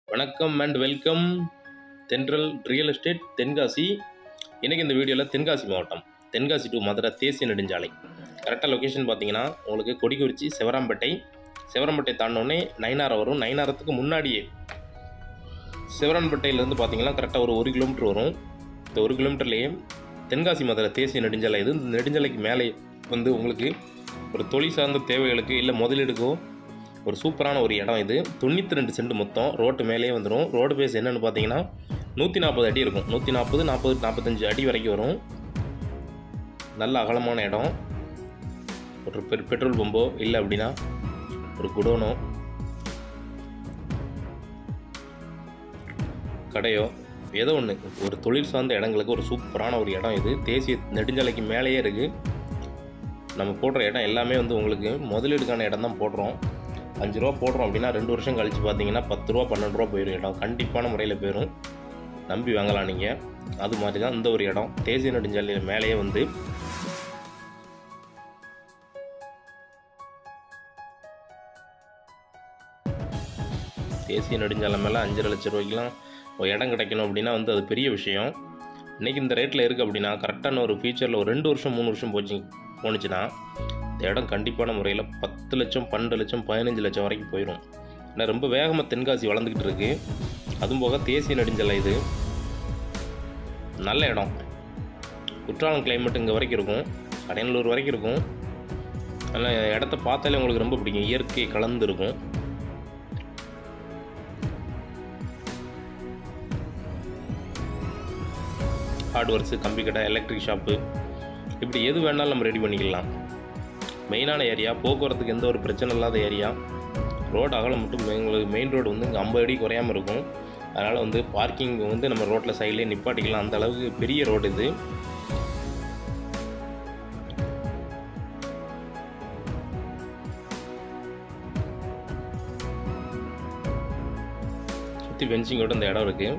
வணக்கம் and welcome Thendral real estate Tenkasi இன்றைக்கி இந்த வீடியோவில் தென்காசி மாவட்டம் தென்காசி டு மதுரை தேசிய நெடுஞ்சாலை கரெக்டாக லொக்கேஷன் பார்த்தீங்கன்னா உங்களுக்கு கொடிக்குறிச்சி சிவராம்பேட்டை சிவராம்பேட்டை தாண்டினோடனே நைனாரம் வரும் நைனாரத்துக்கு முன்னாடியே சிவராம்பேட்டையிலேருந்து பார்த்தீங்கன்னா கரெக்டாக ஒரு ஒரு கிலோமீட்டர் வரும் இந்த ஒரு கிலோமீட்டர்லேயே தென்காசி மதுரை தேசிய நெடுஞ்சாலை இது இந்த நெடுஞ்சாலைக்கு மேலே வந்து உங்களுக்கு ஒரு தொழில் சார்ந்த தேவைகளுக்கு இல்லை முதலீடுக்கோ ஒரு சூப்பரான ஒரு இடம் இது தொண்ணூற்றி ரெண்டு சென்ட் மொத்தம் ரோட்டு மேலேயே வந்துடும் ரோடு பேஸ் என்னென்னு பார்த்தீங்கன்னா நூற்றி நாற்பது அடி இருக்கும் நூற்றி நாற்பது நாற்பது நாற்பத்தஞ்சு அடி வரைக்கும் வரும் நல்ல அகலமான இடம் ஒரு பெ பெட்ரோல் பம்போ இல்லை அப்படின்னா ஒரு குடோனோ கடையோ ஏதோ ஒன்று ஒரு தொழில் சார்ந்த இடங்களுக்கு ஒரு சூப்பரான ஒரு இடம் இது தேசிய நெடுஞ்சாலைக்கு மேலேயே இருக்குது நம்ம போடுற இடம் எல்லாமே வந்து உங்களுக்கு முதலீடுக்கான இடம் தான் போடுறோம் அஞ்சு ரூபா போடுறோம் அப்படின்னா ரெண்டு வருஷம் கழித்து பார்த்தீங்கன்னா பத்து ரூபா பன்னெண்டு ரூபா போயிடும் இடம் கண்டிப்பான முறையில் போயிடும் நம்பி வாங்கலாம் நீங்கள் அது மாதிரி தான் இந்த ஒரு இடம் தேசிய நெடுஞ்சாலையில் மேலேயே வந்து தேசிய நெடுஞ்சாலை மேலே அஞ்சரை லட்ச ரூபாய்க்குலாம் ஒரு இடம் கிடைக்கணும் அப்படின்னா வந்து அது பெரிய விஷயம் இன்றைக்கி இந்த ரேட்டில் இருக்குது அப்படின்னா கரெக்டான ஒரு ஃபியூச்சரில் ஒரு ரெண்டு வருஷம் மூணு வருஷம் போச்சு போணுச்சுன்னா இந்த இடம் கண்டிப்பான முறையில் பத்து லட்சம் பன்னெண்டு லட்சம் பதினஞ்சு லட்சம் வரைக்கும் போயிடும் ஏன்னா ரொம்ப வேகமாக தென்காசி வளர்ந்துக்கிட்டு இருக்கு அதுவும் போக தேசிய நெடுஞ்சாலை இது நல்ல இடம் குற்றாலம் கிளைமேட் இங்கே வரைக்கும் இருக்கும் அடையனூர் வரைக்கும் இருக்கும் அதனால் இடத்த பார்த்தாலே உங்களுக்கு ரொம்ப பிடிக்கும் இயற்கை கலந்து இருக்கும் ஹார்ட்வேர்ஸு கம்பி கடை எலக்ட்ரிக் ஷாப்பு இப்படி எது வேணாலும் நம்ம ரெடி பண்ணிக்கலாம் மெயினான ஏரியா போக்குவரத்துக்கு எந்த ஒரு பிரச்சனை இல்லாத ஏரியா ரோடு அகலம் மட்டும் எங்களுக்கு மெயின் ரோடு வந்து இங்கே ஐம்பது அடி குறையாமல் இருக்கும் அதனால் வந்து பார்க்கிங் வந்து நம்ம ரோட்டில் சைட்லேயே நிப்பாட்டிக்கலாம் அந்த அளவுக்கு பெரிய ரோடு இது சுற்றி பென்சிங்கோட இந்த இடம் இருக்குது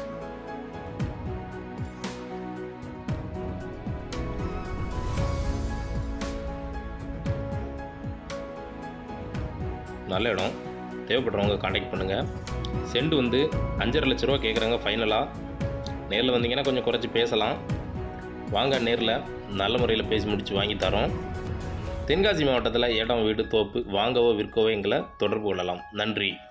நல்ல இடம் தேவைப்படுறவங்க காண்டாக்ட் பண்ணுங்கள் சென்ட் வந்து அஞ்சரை லட்ச ரூபா கேட்குறாங்க ஃபைனலாக நேரில் வந்தீங்கன்னா கொஞ்சம் குறைச்சி பேசலாம் வாங்க நேரில் நல்ல முறையில் பேசி முடித்து வாங்கி தரோம் தென்காசி மாவட்டத்தில் இடம் வீடு தோப்பு வாங்கவோ விற்கவோ எங்களை தொடர்பு கொள்ளலாம் நன்றி